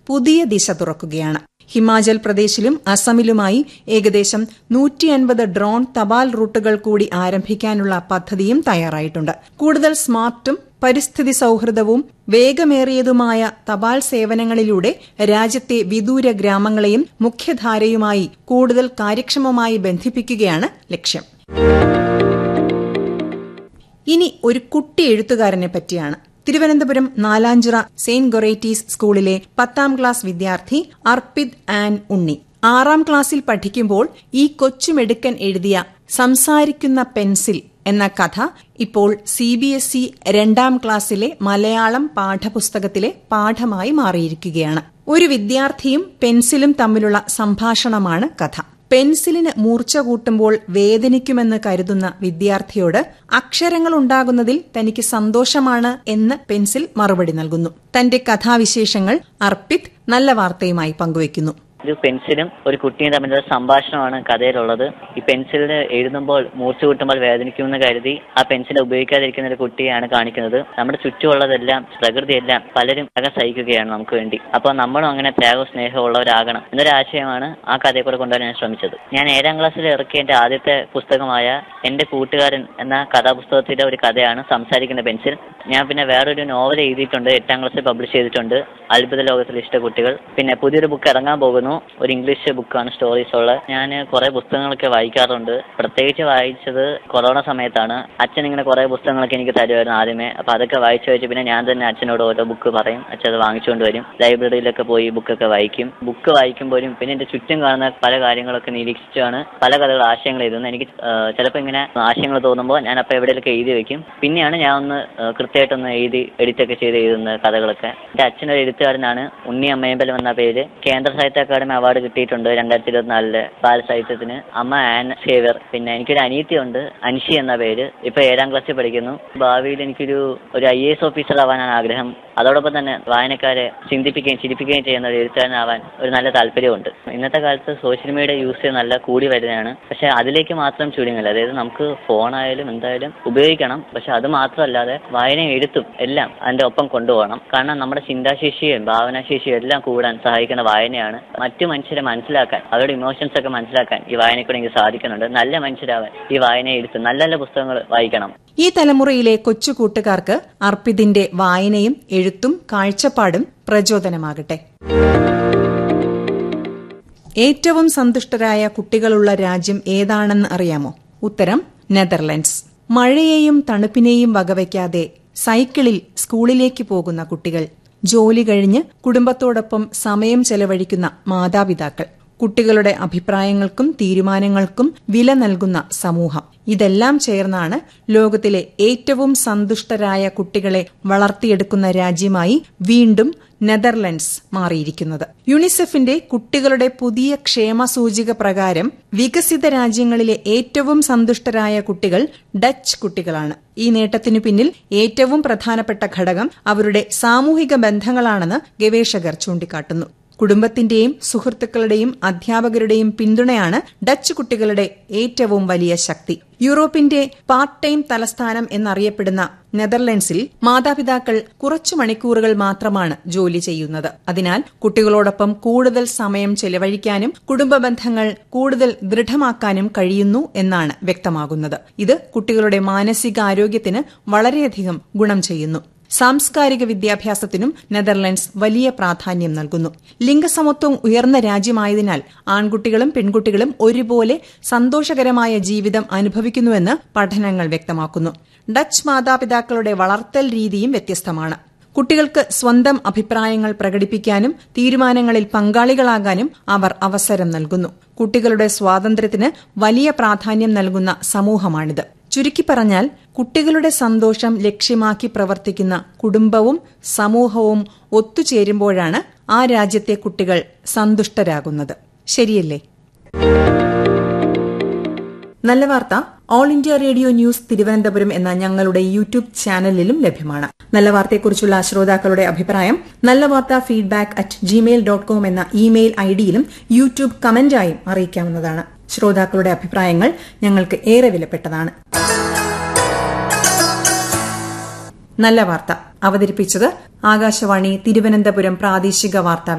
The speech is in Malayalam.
പുതിയ ദിശ തുറക്കുകയാണ് ഹിമാചൽ പ്രദേശിലും അസമിലുമായി ഏകദേശം നൂറ്റി അൻപത് ഡ്രോൺ തപാൽ റൂട്ടുകൾ കൂടി ആരംഭിക്കാനുള്ള പദ്ധതിയും തയ്യാറായിട്ടുണ്ട് കൂടുതൽ സ്മാർട്ടും പരിസ്ഥിതി സൌഹൃദവും വേഗമേറിയതുമായ തപാൽ സേവനങ്ങളിലൂടെ രാജ്യത്തെ വിദൂര ഗ്രാമങ്ങളെയും മുഖ്യധാരയുമായി കൂടുതൽ കാര്യക്ഷമമായി ബന്ധിപ്പിക്കുകയാണ് ലക്ഷ്യം ഇനി ഒരു കുട്ടി എഴുത്തുകാരനെ പറ്റിയാണ് തിരുവനന്തപുരം നാലാഞ്ചിറ സെയിന്റ് ഗൊറേറ്റീസ് സ്കൂളിലെ പത്താം ക്ലാസ് വിദ്യാർത്ഥി അർപ്പിത് ആൻ ഉണ്ണി ആറാം ക്ലാസ്സിൽ പഠിക്കുമ്പോൾ ഈ കൊച്ചുമെടുക്കൻ എഴുതിയ സംസാരിക്കുന്ന പെൻസിൽ എന്ന കഥ ഇപ്പോൾ സി ബി എസ് ഇ രണ്ടാം ക്ലാസ്സിലെ മലയാളം പാഠപുസ്തകത്തിലെ പാഠമായി മാറിയിരിക്കുകയാണ് ഒരു വിദ്യാർത്ഥിയും പെൻസിലും തമ്മിലുള്ള സംഭാഷണമാണ് കഥ പെൻസിലിന് മൂർച്ച കൂട്ടുമ്പോൾ വേദനിക്കുമെന്ന് കരുതുന്ന വിദ്യാർത്ഥിയോട് അക്ഷരങ്ങൾ ഉണ്ടാകുന്നതിൽ തനിക്ക് സന്തോഷമാണ് എന്ന് പെൻസിൽ മറുപടി നൽകുന്നു തന്റെ കഥാവിശേഷങ്ങൾ അർപ്പിത് നല്ല വാർത്തയുമായി പങ്കുവയ്ക്കുന്നു ഒരു പെൻസിലും ഒരു കുട്ടിയും തമ്മിലുള്ള സംഭാഷണമാണ് കഥയിലുള്ളത് ഈ പെൻസിൽ എഴുതുമ്പോൾ മൂർച്ച കൂട്ടുമ്പോൾ വേദനിക്കുമെന്ന് കരുതി ആ പെൻസിൽ ഉപയോഗിക്കാതിരിക്കുന്ന ഒരു കുട്ടിയാണ് കാണിക്കുന്നത് നമ്മുടെ ചുറ്റുമുള്ളതെല്ലാം പ്രകൃതിയെല്ലാം പലരും ത്യാഗം സഹിക്കുകയാണ് നമുക്ക് വേണ്ടി അപ്പോൾ നമ്മളും അങ്ങനെ ത്യാഗവും സ്നേഹവും ഉള്ളവരാകണം എന്നൊരു ആശയമാണ് ആ കഥയെ കൂടെ കൊണ്ടുവരാൻ ഞാൻ ശ്രമിച്ചത് ഞാൻ ഏഴാം ക്ലാസ്സിൽ ഇറക്കിയ എന്റെ ആദ്യത്തെ പുസ്തകമായ എന്റെ കൂട്ടുകാരൻ എന്ന കഥാപുസ്തകത്തിലെ ഒരു കഥയാണ് സംസാരിക്കുന്ന പെൻസിൽ ഞാൻ പിന്നെ വേറൊരു നോവൽ എഴുതിയിട്ടുണ്ട് എട്ടാം ക്ലാസ്സിൽ പബ്ലിഷ് ചെയ്തിട്ടുണ്ട് അത്ഭുത ലോകത്തിലെ ഇഷ്ട കുട്ടികൾ പിന്നെ പുതിയൊരു ബുക്ക് ഇറങ്ങാൻ പോകുന്നു ഒരു ഇംഗ്ലീഷ് ബുക്കാണ് സ്റ്റോറീസ് ഉള്ളത് ഞാൻ കുറെ പുസ്തകങ്ങളൊക്കെ വായിക്കാറുണ്ട് പ്രത്യേകിച്ച് വായിച്ചത് കൊറോണ സമയത്താണ് അച്ഛൻ ഇങ്ങനെ കുറെ പുസ്തകങ്ങളൊക്കെ എനിക്ക് തരുമായിരുന്നു ആദ്യമേ അപ്പൊ അതൊക്കെ വായിച്ചു വെച്ച് പിന്നെ ഞാൻ തന്നെ അച്ഛനോട് ഓരോ ബുക്ക് പറയും അച്ഛൻ അത് വാങ്ങിച്ചുകൊണ്ട് വരും ലൈബ്രറിയിലൊക്കെ പോയി ബുക്കൊക്കെ വായിക്കും ബുക്ക് വായിക്കുമ്പോഴും പിന്നെ എന്റെ ചുറ്റും കാണുന്ന പല കാര്യങ്ങളൊക്കെ നിരീക്ഷിച്ചാണ് പല കഥകൾ ആശയങ്ങൾ എഴുതുന്നത് എനിക്ക് ചിലപ്പോൾ ഇങ്ങനെ ആശയങ്ങൾ തോന്നുമ്പോൾ ഞാൻ അപ്പോൾ എവിടെയൊക്കെ എഴുതി വെക്കും പിന്നെയാണ് ഞാൻ ഒന്ന് കൃത്യമായിട്ടൊന്ന് എഴുതി എഡിറ്റൊക്കെ ചെയ്ത് എഴുതുന്ന കഥകളൊക്കെ എന്റെ അച്ഛനൊരു എഴുത്തുകാരനാണ് ഉണ്ണി അമ്മയമ്പലം എന്ന പേര് കേന്ദ്ര സാഹിത്യ അക്കാദമി അവാർഡ് കിട്ടിയിട്ടുണ്ട് രണ്ടായിരത്തി ഇരുപത്തിനാലില് ബാലസാഹിത്യത്തിന് അമ്മ ആൻ സേവർ പിന്നെ എനിക്കൊരു അനിയത്തിയുണ്ട് അൻഷി എന്ന പേര് ഇപ്പൊ ഏഴാം ക്ലാസ്സിൽ പഠിക്കുന്നു ഭാവിയിൽ എനിക്കൊരു ഒരു ഐ എസ് ഓഫീസർ ആവാനാണ് ആഗ്രഹം അതോടൊപ്പം തന്നെ വായനക്കാരെ ചിന്തിപ്പിക്കുകയും ചിരിപ്പിക്കുകയും ചെയ്യുന്ന ഒരു എഴുത്തുകാരനാവാൻ ഒരു നല്ല താല്പര്യമുണ്ട് ഇന്നത്തെ കാലത്ത് സോഷ്യൽ മീഡിയ യൂസ് ചെയ്യുന്ന നല്ല കൂടി വരുന്നതാണ് പക്ഷെ അതിലേക്ക് മാത്രം ചുരുങ്ങില്ല അതായത് നമുക്ക് ഫോണായാലും എന്തായാലും ഉപയോഗിക്കണം പക്ഷെ അത് മാത്രമല്ലാതെ വായനയും എഴുത്തും എല്ലാം അതിന്റെ ഒപ്പം കൊണ്ടുപോകണം കാരണം നമ്മുടെ ചിന്താശേഷിയും ഭാവനാശേഷിയും എല്ലാം കൂടാൻ സഹായിക്കുന്ന വായനയാണ് മറ്റു മനുഷ്യരെ മനസ്സിലാക്കാൻ അവരുടെ ഇമോഷൻസ് ഒക്കെ മനസ്സിലാക്കാൻ ഈ വായനക്കൂടെ എനിക്ക് സാധിക്കുന്നുണ്ട് നല്ല മനുഷ്യരാവാൻ ഈ വായന എഴുത്ത് നല്ല നല്ല പുസ്തകങ്ങൾ വായിക്കണം ഈ തലമുറയിലെ കൊച്ചു കൂട്ടുകാർക്ക് അർപ്പിതിന്റെ വായനയും എഴുത്തും കാഴ്ചപ്പാടും പ്രചോദനമാകട്ടെ ഏറ്റവും സന്തുഷ്ടരായ കുട്ടികളുള്ള രാജ്യം ഏതാണെന്ന് അറിയാമോ ഉത്തരം നെതർലൻഡ്സ് മഴയെയും തണുപ്പിനെയും വകവയ്ക്കാതെ സൈക്കിളിൽ സ്കൂളിലേക്ക് പോകുന്ന കുട്ടികൾ ജോലി കഴിഞ്ഞ് കുടുംബത്തോടൊപ്പം സമയം ചെലവഴിക്കുന്ന മാതാപിതാക്കൾ കുട്ടികളുടെ അഭിപ്രായങ്ങൾക്കും തീരുമാനങ്ങൾക്കും വില നൽകുന്ന സമൂഹം ഇതെല്ലാം ചേർന്നാണ് ലോകത്തിലെ ഏറ്റവും സന്തുഷ്ടരായ കുട്ടികളെ വളർത്തിയെടുക്കുന്ന രാജ്യമായി വീണ്ടും നെതർലൻഡ്സ് മാറിയിരിക്കുന്നത് യുണിസെഫിന്റെ കുട്ടികളുടെ പുതിയ ക്ഷേമ സൂചിക പ്രകാരം വികസിത രാജ്യങ്ങളിലെ ഏറ്റവും സന്തുഷ്ടരായ കുട്ടികൾ ഡച്ച് കുട്ടികളാണ് ഈ നേട്ടത്തിനു പിന്നിൽ ഏറ്റവും പ്രധാനപ്പെട്ട ഘടകം അവരുടെ സാമൂഹിക ബന്ധങ്ങളാണെന്ന് ഗവേഷകർ ചൂണ്ടിക്കാട്ടുന്നു കുടുംബത്തിന്റെയും സുഹൃത്തുക്കളുടെയും അധ്യാപകരുടെയും പിന്തുണയാണ് ഡച്ച് കുട്ടികളുടെ ഏറ്റവും വലിയ ശക്തി യൂറോപ്പിന്റെ പാർട്ട് ടൈം തലസ്ഥാനം എന്നറിയപ്പെടുന്ന നെതർലൻഡ്സിൽ മാതാപിതാക്കൾ കുറച്ചു മണിക്കൂറുകൾ മാത്രമാണ് ജോലി ചെയ്യുന്നത് അതിനാൽ കുട്ടികളോടൊപ്പം കൂടുതൽ സമയം ചെലവഴിക്കാനും കുടുംബ ബന്ധങ്ങൾ കൂടുതൽ ദൃഢമാക്കാനും കഴിയുന്നു എന്നാണ് വ്യക്തമാകുന്നത് ഇത് കുട്ടികളുടെ മാനസികാരോഗ്യത്തിന് വളരെയധികം ഗുണം ചെയ്യുന്നു സാംസ്കാരിക വിദ്യാഭ്യാസത്തിനും നെതർലൻഡ്സ് വലിയ പ്രാധാന്യം നൽകുന്നു ലിംഗസമത്വം ഉയർന്ന രാജ്യമായതിനാൽ ആൺകുട്ടികളും പെൺകുട്ടികളും ഒരുപോലെ സന്തോഷകരമായ ജീവിതം അനുഭവിക്കുന്നുവെന്ന് പഠനങ്ങൾ വ്യക്തമാക്കുന്നു ഡച്ച് മാതാപിതാക്കളുടെ വളർത്തൽ രീതിയും വ്യത്യസ്തമാണ് കുട്ടികൾക്ക് സ്വന്തം അഭിപ്രായങ്ങൾ പ്രകടിപ്പിക്കാനും തീരുമാനങ്ങളിൽ പങ്കാളികളാകാനും അവർ അവസരം നൽകുന്നു കുട്ടികളുടെ സ്വാതന്ത്ര്യത്തിന് വലിയ പ്രാധാന്യം നൽകുന്ന സമൂഹമാണിത് ചുരുക്കി പറഞ്ഞാൽ കുട്ടികളുടെ സന്തോഷം ലക്ഷ്യമാക്കി പ്രവർത്തിക്കുന്ന കുടുംബവും സമൂഹവും ഒത്തുചേരുമ്പോഴാണ് ആ രാജ്യത്തെ കുട്ടികൾ സന്തുഷ്ടരാകുന്നത് ശരിയല്ലേ നല്ല വാർത്ത all India radio news Thiruvananthapuram എന്ന ഞങ്ങളുടെ യൂട്യൂബ് ചാനലിലും ലഭ്യമാണ് നല്ല വാർത്തയെക്കുറിച്ചുള്ള ശ്രോതാക്കളുടെ അഭിപ്രായം നല്ല വാർത്ത feedback at Gmail dot com എന്ന ഇമെയിൽ ഐഡിയിലും യൂട്യൂബ് കമന്റായും അറിയിക്കാവുന്നതാണ് ശ്രോതാക്കളുടെ അഭിപ്രായങ്ങൾ ഞങ്ങൾക്ക് ഏറെ വിലപ്പെട്ടതാണ് നല്ല വാർത്ത അവതരിപ്പിച്ചത് ആകാശവാണി തിരുവനന്തപുരം പ്രാദേശിക വാർത്താ